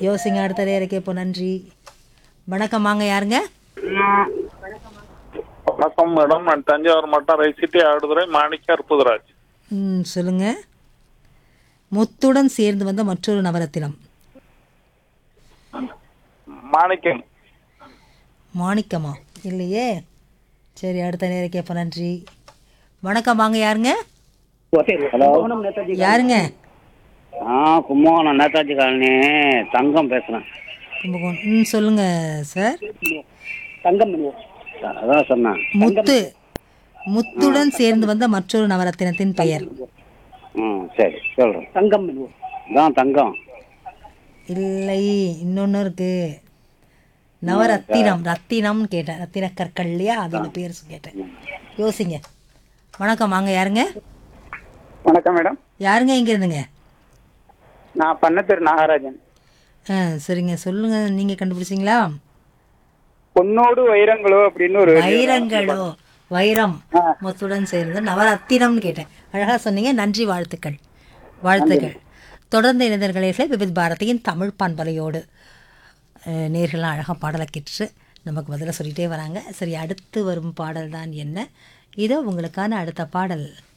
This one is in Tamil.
யோசிங்க அடுத்த நேரம் கேட்போம் நன்றி வணக்கம் வாங்க யாருங்க வணக்கம் மேடம் நான் தஞ்சாவூர் மாவட்டம் ரைசிட்டி ஆடுதுறை மாணிக்க அற்புதராஜ் ம் சொல்லுங்க முத்துடன் சேர்ந்து வந்த மற்றொரு நவரத்தினம் மாணிக்கம் மாணிக்கமா இல்லையே சரி அடுத்த நேரம் கேட்போம் நன்றி வணக்கம் வாங்க யாருங்க ஹலோ யாருங்க ஆ கும்பகோணம் நேதாஜி காலனி தங்கம் பேசுகிறேன் கும்பகோணம் ம் சொல்லுங்க சார் தங்கம் அதான் சொன்னேன் முத்து முத்துடன் சேர்ந்து வந்த மற்றொரு நவரத்தினத்தின் பெயர் ம் சரி சொல்கிறேன் தங்கம் தான் தங்கம் இல்லை இன்னொன்று இருக்கு நவரத்தினம் ரத்தினம்னு கேட்டேன் ரத்தின கற்கள் இல்லையா அதோட பேர் கேட்டேன் யோசிங்க வணக்கம் வாங்க யாருங்க வணக்கம் மேடம் யாருங்க இங்க இருந்துங்க நான் பண்ணத்தூர் நாகராஜன் ஆ சரிங்க சொல்லுங்க நீங்க கண்டுபிடிச்சிங்களா பொன்னோடு வைரங்களோ அப்படின்னு ஒரு வைரங்களோ வைரம் முத்துடன் சேர்ந்து நவரத்தினம்னு கேட்டேன் அழகா சொன்னீங்க நன்றி வாழ்த்துக்கள் வாழ்த்துக்கள் தொடர்ந்து இணைந்தர்களே விபித் பாரதியின் தமிழ் பண்பலையோடு அஹ், நேர்கள்லாம் அழகாக பாடலை கேட்டுட்டு நமக்கு பதிலாக சொல்லிகிட்டே வராங்க சரி அடுத்து வரும் பாடல் தான் என்ன இதோ உங்களுக்கான அடுத்த பாடல்